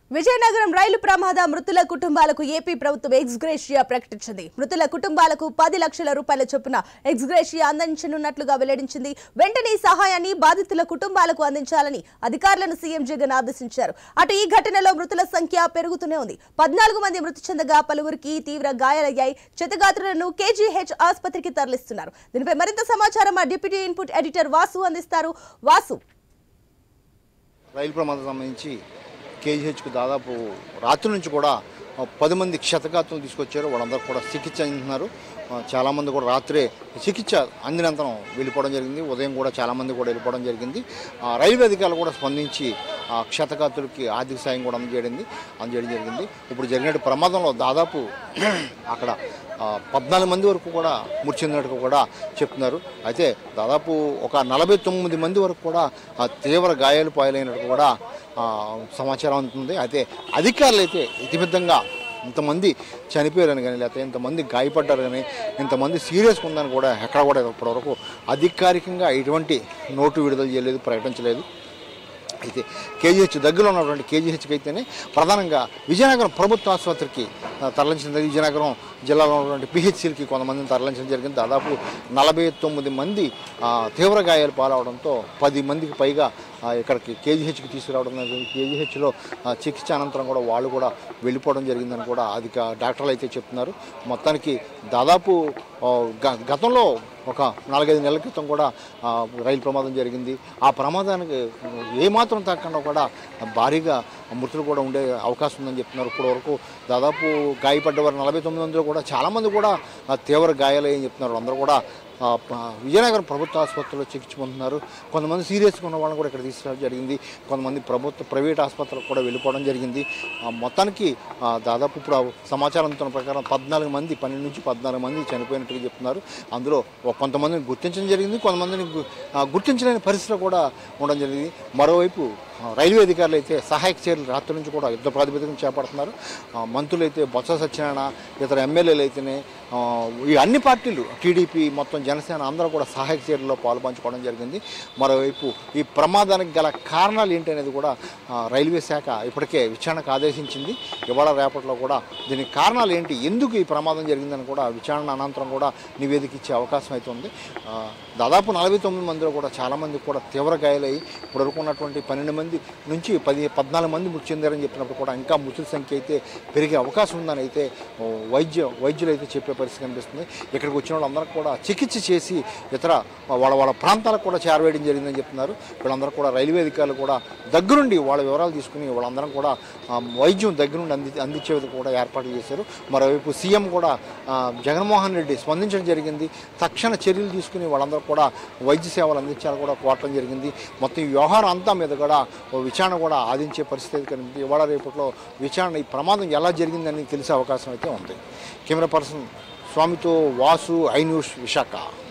విజయనగరం రైలు ప్రమాద మృతుల కుటుంబాలకు ఏపీ ప్రభుత్వం ఎక్స్గ్రేషియా ప్రకటించింది మృతుల కుటుంబాలకు పది లక్షల రూపాయల చొప్పున ఎక్స్గ్రేషియా అందించనున్నట్లుగా వెల్లడించింది వెంటనే ఈ సహాయాన్ని బాధితుల కుటుంబాలకు అందించాలని అధికారులను సీఎం జగన్ ఆదేశించారు అటు ఈ ఘటనలో మృతుల సంఖ్య పెరుగుతూనే ఉంది పద్నాలుగు మంది మృతి చెందగా పలువురికి తీవ్ర గాయాలయ్యాయి క్షతగాత్రులను కేజీహెచ్ ఆసుపత్రికి తరలిస్తున్నారు దీనిపై మరింత సమాచారం మా డిప్యూటీ ఇన్పుట్ ఎడిటర్ వాసు అందిస్తారు వాసు రైలు ప్రమాదం సంబంధించి కేజీహెచ్కి దాదాపు రాత్రి నుంచి కూడా ఆ, పది మంది క్షతగాత్రులు తీసుకొచ్చారు వాళ్ళందరూ కూడా చికిత్స అందిస్తున్నారు ఆ, చాలామంది కూడా రాత్రే చికిత్స అందినంతరం వెళ్ళిపోవడం జరిగింది ఉదయం కూడా చాలామంది కూడా వెళ్ళిపోవడం జరిగింది ఆ, రైల్వే అధికారులు కూడా స్పందించి ఆ క్షతగాత్రులకి ఆర్థిక సాయం కూడా అందజేయడింది అందజేయడం జరిగింది ఇప్పుడు జరిగిన ప్రమాదంలో దాదాపు అక్కడ ఆ, పద్నాలుగు మంది వరకు కూడా మృతి చెందినట్టు కూడా చెప్తున్నారు అయితే దాదాపు ఒక నలభై తొమ్మిది మంది వరకు కూడా ఆ, తీవ్ర గాయాలు పాయలైనట్టు కూడా ఆ, సమాచారం అందుతుంది అయితే అధికారులు అయితే ఇతిమిద్దంగా ఇంతమంది చనిపోయారని కానీ లేకపోతే ఇంతమంది గాయపడ్డారు కానీ ఇంతమంది సీరియస్గా ఉందని కూడా ఎక్కడ కూడా ఇప్పటివరకు అధికారికంగా ఎటువంటి నోటు విడుదల చేయలేదు ప్రకటించలేదు అయితే కేజీహెచ్ దగ్గరలో ఉన్నటువంటి కేజీహెచ్కి అయితేనే ప్రధానంగా విజయనగరం ప్రభుత్వ ఆసుపత్రికి ఆ, తరలించడం జరిగింది. విజయనగరం జిల్లాలో ఉన్నటువంటి పిహెచ్సిలకి కొంతమందిని తరలించడం జరిగింది దాదాపు నలభై తొమ్మిది మంది ఆ, తీవ్ర గాయాలు పాలవడంతో పది మందికి పైగా ఆ, ఇక్కడికి కేజీహెచ్కి తీసుకురావడం జరిగింది కేజీహెచ్లో చికిత్స అనంతరం కూడా వాళ్ళు కూడా వెళ్ళిపోవడం జరిగిందని కూడా అధిక డాక్టర్లు అయితే చెప్తున్నారు మొత్తానికి దాదాపు ఆ, గ- గతంలో ఒక నాలుగైదు నెలల క్రితం కూడా ఆ, రైలు ప్రమాదం జరిగింది ఆ ప్రమాదానికి ఏమాత్రం తగ్గకుండా కూడా భారీగా మృతులు కూడా ఉండే అవకాశం ఉందని చెప్తున్నారు ఇప్పటి వరకు దాదాపు గాయపడ్డవారు నలభై తొమ్మిది మందిలో కూడా చాలామంది కూడా ఆ, తీవ్ర గాయాలయ్యని చెప్తున్నారు అందరూ కూడా ఆ, ప- విజయనగరం ప్రభుత్వ ఆసుపత్రిలో చికిత్స పొందుతున్నారు కొంతమంది సీరియస్గా ఉన్న వాళ్ళని కూడా ఇక్కడ తీసుకురావడం జరిగింది కొంతమంది ప్రభుత్వ ప్రైవేట్ ఆసుపత్రులకు కూడా వెళ్ళిపోవడం జరిగింది ఆ, మొత్తానికి ఆ, దాదాపు ఇప్పుడు ఆ సమాచారం అందుతున్న ప్రకారం పద్నాలుగు మంది పన్నెండు నుంచి పద్నాలుగు మంది చనిపోయినట్టుగా చెప్తున్నారు అందులో ఒక కొంతమందిని గుర్తించడం జరిగింది కొంతమందిని గు- ఆ, గుర్తించలేని పరిస్థితిలో కూడా ఉండడం జరిగింది మరోవైపు ఆ, రైల్వే అధికారులు అయితే సహాయక చర్యలు రాత్రి నుంచి కూడా యుద్ధ ప్రాతిపదికన చేపడుతున్నారు ఆ, మంత్రులు అయితే బొత్స సత్యనారాయణ ఇతర ఎమ్మెల్యేలు అయితేనే ఆ, ఈ అన్ని పార్టీలు టీడీపీ మొత్తం జనసేన అందరూ కూడా సహాయక చర్యల్లో పాల్పంచుకోవడం జరిగింది మరోవైపు ఈ ప్రమాదానికి గల కారణాలు ఏంటి అనేది కూడా ఆ, రైల్వే శాఖ ఇప్పటికే విచారణకు ఆదేశించింది ఇవాళ రేపట్లో కూడా దీనికి కారణాలు ఏంటి ఎందుకు ఈ ప్రమాదం జరిగిందని కూడా విచారణ అనంతరం కూడా నివేదిక ఇచ్చే అవకాశం అయితే ఉంది ఆ, దాదాపు నలభై తొమ్మిది మందిలో కూడా చాలామంది కూడా తీవ్ర గాయాలయ్యి ఇప్పటివరకు ఉన్నటువంటి పన్నెండు మంది నుంచి పది పద్నాలుగు మంది మృతి చెందారని చెప్పినప్పుడు కూడా ఇంకా మృతుల సంఖ్య అయితే పెరిగే అవకాశం ఉందని అయితే ఓ, వైద్య వైద్యులు అయితే చెప్పే పరిస్థితి కనిపిస్తుంది ఇక్కడికి వచ్చిన వాళ్ళందరికీ కూడా చికిత్స చేసి ఇతర వాళ్ళ వాళ్ళ ప్రాంతాలకు కూడా చేరవేయడం జరిగిందని చెప్తున్నారు వీళ్ళందరూ కూడా రైల్వే అధికారులు కూడా దగ్గరుండి వాళ్ళ వివరాలు తీసుకుని వాళ్ళందరం కూడా ఆ, వైద్యం దగ్గరుండి అంది అందించే విధంగా కూడా ఏర్పాట్లు చేశారు మరోవైపు సీఎం కూడా ఆ, జగన్మోహన్ రెడ్డి స్పందించడం జరిగింది తక్షణ చర్యలు తీసుకుని వాళ్ళందరూ కూడా వైద్య సేవలు అందించాలని కూడా కోరటం జరిగింది మొత్తం ఈ వ్యవహారం అంతా మీద కూడా ఓ విచారణ కూడా ఆదించే పరిస్థితి అయితే కనిపిస్తుంది ఇవాళ రేపట్లో విచారణ ఈ ప్రమాదం ఎలా జరిగిందని తెలిసే అవకాశం అయితే ఉంది కెమెరా పర్సన్ స్వామితో వాసు ఐ న్యూస్ విశాఖ